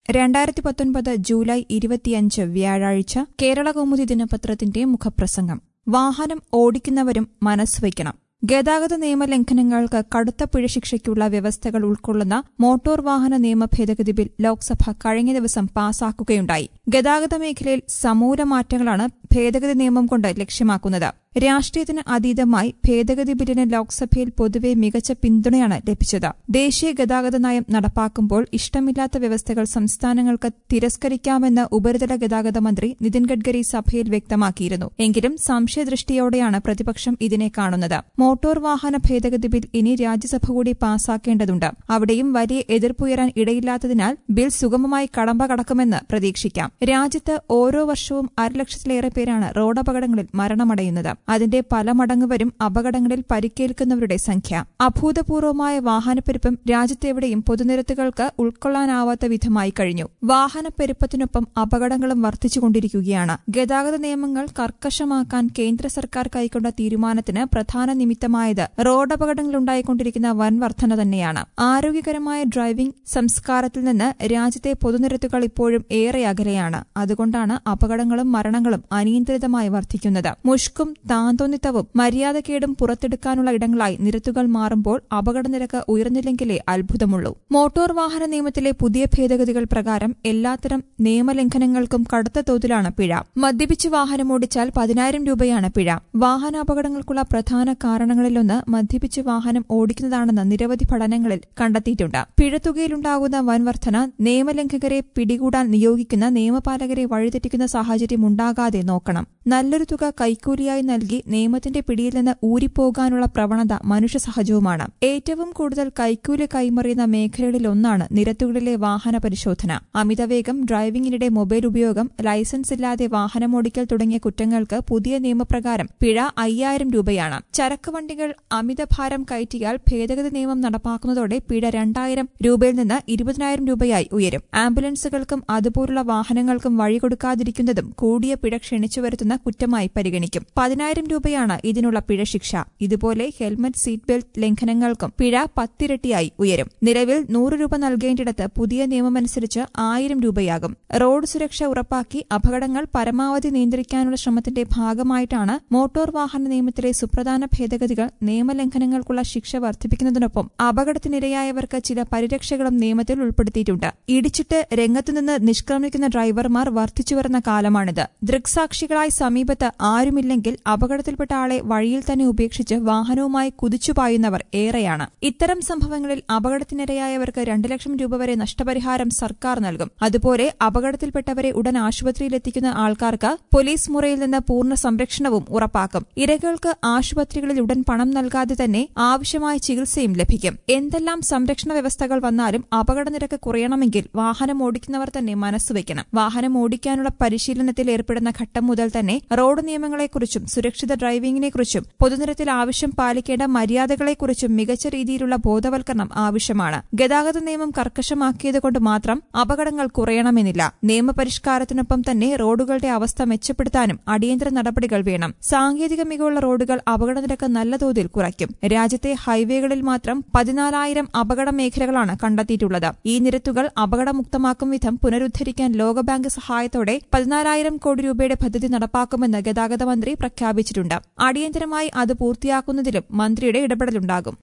രണ്ടായിരത്തി പത്തൊൻപത് ജൂലൈ ഇരുപത്തിയഞ്ച് വ്യാഴാഴ്ച കേരള കൗമുദി ദിനപത്രത്തിന്റെ മുഖപ്രസംഗം വാഹനം ഓടിക്കുന്നവരും മനസ്സുവയ്ക്കണം ഗതാഗത നിയമലംഘനങ്ങൾക്ക് കടുത്ത പിഴശിക്ഷയ്ക്കുള്ള വ്യവസ്ഥകൾ ഉൾക്കൊള്ളുന്ന മോട്ടോർ വാഹന നിയമ ഭേദഗതി ബിൽ ലോക്സഭ കഴിഞ്ഞ ദിവസം പാസാക്കുകയുണ്ടായി ഗതാഗത മേഖലയിൽ സമൂല മാറ്റങ്ങളാണ് ഭേദഗതി നിയമം കൊണ്ട് ലക്ഷ്യമാക്കുന്നത് രാഷ്ട്രീയത്തിന് അതീതമായി ഭേദഗതി ബില്ലിന് ലോക്സഭയിൽ പൊതുവെ മികച്ച പിന്തുണയാണ് ലഭിച്ചത് ദേശീയ ഗതാഗത നയം നടപ്പാക്കുമ്പോൾ ഇഷ്ടമില്ലാത്ത വ്യവസ്ഥകൾ സംസ്ഥാനങ്ങൾക്ക് തിരസ്കരിക്കാമെന്ന് ഉപരിതല ഗതാഗത മന്ത്രി നിതിൻ ഗഡ്കരി സഭയിൽ വ്യക്തമാക്കിയിരുന്നു എങ്കിലും സംശയദൃഷ്ടിയോടെയാണ് പ്രതിപക്ഷം ഇതിനെ കാണുന്നത് മോട്ടോർ വാഹന ഭേദഗതി ബിൽ ഇനി രാജ്യസഭ കൂടി പാസാക്കേണ്ടതുണ്ട് അവിടെയും വലിയ എതിർപ്പുയരാൻ ഇടയില്ലാത്തതിനാൽ ബിൽ സുഗമമായി കടമ്പ കടക്കുമെന്ന് പ്രതീക്ഷിക്കാം രാജ്യത്ത് ഓരോ വർഷവും അരലക്ഷത്തിലേറെ പേരാണ് റോഡപകടങ്ങളിൽ മരണമടയുന്നത് അതിന്റെ പല മടങ്ങ് വരും അപകടങ്ങളിൽ പരിക്കേൽക്കുന്നവരുടെ സംഖ്യ അഭൂതപൂർവമായ വാഹനപ്പെരുപ്പം രാജ്യത്തെവിടെയും പൊതുനിരത്തുകൾക്ക് ഉൾക്കൊള്ളാനാവാത്ത വിധമായി കഴിഞ്ഞു വാഹനപ്പെരുപ്പത്തിനൊപ്പം അപകടങ്ങളും വർദ്ധിച്ചുകൊണ്ടിരിക്കുകയാണ് ഗതാഗത നിയമങ്ങൾ കർക്കശമാക്കാൻ കേന്ദ്ര സർക്കാർ കൈക്കൊണ്ട തീരുമാനത്തിന് പ്രധാന നിമിത്തമായത് റോഡപകടങ്ങളുണ്ടായിക്കൊണ്ടിരിക്കുന്ന വൻ വർധന തന്നെയാണ് ആരോഗ്യകരമായ ഡ്രൈവിംഗ് സംസ്കാരത്തിൽ നിന്ന് രാജ്യത്തെ പൊതുനിരത്തുകൾ ഇപ്പോഴും ഏറെ അകലെയാണ് അതുകൊണ്ടാണ് അപകടങ്ങളും മരണങ്ങളും അനിയന്ത്രിതമായി വർദ്ധിക്കുന്നത് മുഷ്കും താന്തോന്നിത്തവും മര്യാദക്കേടും പുറത്തെടുക്കാനുള്ള ഇടങ്ങളായി നിരത്തുകൾ മാറുമ്പോൾ അപകടനിരക്ക് ഉയർന്നില്ലെങ്കിലേ അത്ഭുതമുള്ളൂ മോട്ടോർ വാഹന നിയമത്തിലെ പുതിയ ഭേദഗതികൾ പ്രകാരം എല്ലാത്തരം നിയമലംഘനങ്ങൾക്കും കടുത്ത തോതിലാണ് പിഴ മദ്യപിച്ച് വാഹനമോടിച്ചാൽ പതിനായിരം രൂപയാണ് പിഴ വാഹനാപകടങ്ങൾക്കുള്ള പ്രധാന കാരണങ്ങളിലൊന്ന് മദ്യപിച്ച് വാഹനം ഓടിക്കുന്നതാണെന്ന് നിരവധി പഠനങ്ങളിൽ കണ്ടെത്തിയിട്ടുണ്ട് പിഴത്തുകയിലുണ്ടാകുന്ന വൻവർധന നിയമലംഘകരെ പിടികൂടാൻ നിയോഗിക്കുന്ന നിയമപാലകരെ വഴിതെറ്റിക്കുന്ന സാഹചര്യം ഉണ്ടാകാതെ നോക്കണം നല്ലൊരു തുക കൈക്കൂലിയായി നൽകി നിയമത്തിന്റെ പിടിയിൽ നിന്ന് ഊരിപ്പോകാനുള്ള പ്രവണത മനുഷ്യ സഹജവുമാണ് ഏറ്റവും കൂടുതൽ കൈക്കൂലി കൈമറിയുന്ന മേഖലകളിലൊന്നാണ് നിരത്തുകളിലെ വാഹന പരിശോധന അമിതവേഗം ഡ്രൈവിംഗിനിടെ മൊബൈൽ ഉപയോഗം ലൈസൻസ് ഇല്ലാതെ വാഹനമോടിക്കൽ തുടങ്ങിയ കുറ്റങ്ങൾക്ക് പുതിയ നിയമപ്രകാരം പിഴ അയ്യായിരം രൂപയാണ് ചരക്ക് വണ്ടികൾ അമിതഭാരം കയറ്റിയാൽ ഭേദഗതി നിയമം നടപ്പാക്കുന്നതോടെ പിഴ രണ്ടായിരം രൂപയിൽ നിന്ന് ഇരുപതിനായിരം രൂപയായി ഉയരും ആംബുലൻസുകൾക്കും അതുപോലുള്ള വാഹനങ്ങൾക്കും വഴികൊടുക്കാതിരിക്കുന്നതും കൂടിയ പിഴ ക്ഷണിച്ചു വരുത്തുന്ന കുറ്റമായി പരിഗണിക്കും പതിനായിരം രൂപയാണ് ഇതിനുള്ള പിഴ ശിക്ഷ ഇതുപോലെ ഹെൽമറ്റ് സീറ്റ് ബെൽറ്റ് ലംഘനങ്ങൾക്കും പിഴ പത്തിരട്ടിയായി ഉയരും നിലവിൽ നൂറ് രൂപ നൽകേണ്ടിടത്ത് പുതിയ നിയമമനുസരിച്ച് ആയിരം രൂപയാകും റോഡ് സുരക്ഷ ഉറപ്പാക്കി അപകടങ്ങൾ പരമാവധി നിയന്ത്രിക്കാനുള്ള ശ്രമത്തിന്റെ ഭാഗമായിട്ടാണ് മോട്ടോർ വാഹന നിയമത്തിലെ സുപ്രധാന ഭേദഗതികൾ നിയമലംഘനങ്ങൾക്കുള്ള ശിക്ഷ വർദ്ധിപ്പിക്കുന്നതിനൊപ്പം അപകടത്തിനിരയായവർക്ക് ചില പരിരക്ഷകളും നിയമത്തിൽ ഉൾപ്പെടുത്തിയിട്ടുണ്ട് ഇടിച്ചിട്ട് രംഗത്തുനിന്ന് നിഷ്ക്രമിക്കുന്ന ഡ്രൈവർമാർ വർദ്ധിച്ചുവരുന്ന കാലമാണിത് ദൃക്സാക്ഷികളായി സമീപത്ത് ആരുമില്ലെങ്കിൽ അപകടത്തിൽപ്പെട്ട ആളെ വഴിയിൽ തന്നെ ഉപേക്ഷിച്ച് വാഹനവുമായി കുതിച്ചുപായുന്നവർ ഏറെയാണ് ഇത്തരം സംഭവങ്ങളിൽ അപകടത്തിനിരയായവർക്ക് രണ്ട് ലക്ഷം രൂപ വരെ നഷ്ടപരിഹാരം സർക്കാർ നൽകും അതുപോലെ അപകടത്തിൽപ്പെട്ടവരെ ഉടൻ ആശുപത്രിയിലെത്തിക്കുന്ന ആൾക്കാർക്ക് പോലീസ് മുറയിൽ നിന്ന് പൂർണ്ണ സംരക്ഷണവും ഉറപ്പാക്കും ഇരകൾക്ക് ആശുപത്രികളിൽ ഉടൻ പണം നൽകാതെ തന്നെ ആവശ്യമായ ചികിത്സയും ലഭിക്കും എന്തെല്ലാം സംരക്ഷണ വ്യവസ്ഥകൾ വന്നാലും അപകടനിരക്ക് കുറയണമെങ്കിൽ വാഹനം ഓടിക്കുന്നവർ തന്നെ മനസ്സുവെക്കണം വാഹനം ഓടിക്കാനുള്ള പരിശീലനത്തിൽ ഏർപ്പെടുന്ന ഘട്ടം മുതൽ തന്നെ റോഡ് നിയമങ്ങളെക്കുറിച്ചും സുരക്ഷിത ഡ്രൈവിംഗിനെക്കുറിച്ചും പൊതുനിരത്തിൽ ആവശ്യം പാലിക്കേണ്ട മര്യാദകളെക്കുറിച്ചും മികച്ച രീതിയിലുള്ള ബോധവൽക്കരണം ആവശ്യമാണ് ഗതാഗത നിയമം കർക്കശമാക്കിയതുകൊണ്ട് മാത്രം അപകടങ്ങൾ കുറയണമെന്നില്ല നിയമപരിഷ്കാരത്തിനൊപ്പം തന്നെ റോഡുകളുടെ അവസ്ഥ മെച്ചപ്പെടുത്താനും അടിയന്തര നടപടികൾ വേണം സാങ്കേതിക മികവുള്ള റോഡുകൾ അപകടനിരക്ക് നല്ല തോതിൽ കുറയ്ക്കും രാജ്യത്തെ ഹൈവേകളിൽ മാത്രം പതിനാലായിരം അപകട മേഖലകളാണ് കണ്ടെത്തിയിട്ടുള്ളത് ഈ നിരത്തുകൾ അപകടമുക്തമാക്കും വിധം പുനരുദ്ധരിക്കാൻ ലോകബാങ്ക് സഹായത്തോടെ പതിനാലായിരം കോടി രൂപയുടെ പദ്ധതി നടപ്പാക്കുമെന്ന് ഗതാഗത മന്ത്രി പ്രഖ്യാപിച്ചിട്ടുണ്ട് അടിയന്തരമായി അത് പൂർത്തിയാക്കുന്നതിലും മന്ത്രിയുടെ ഇടപെടലുണ്ടാകും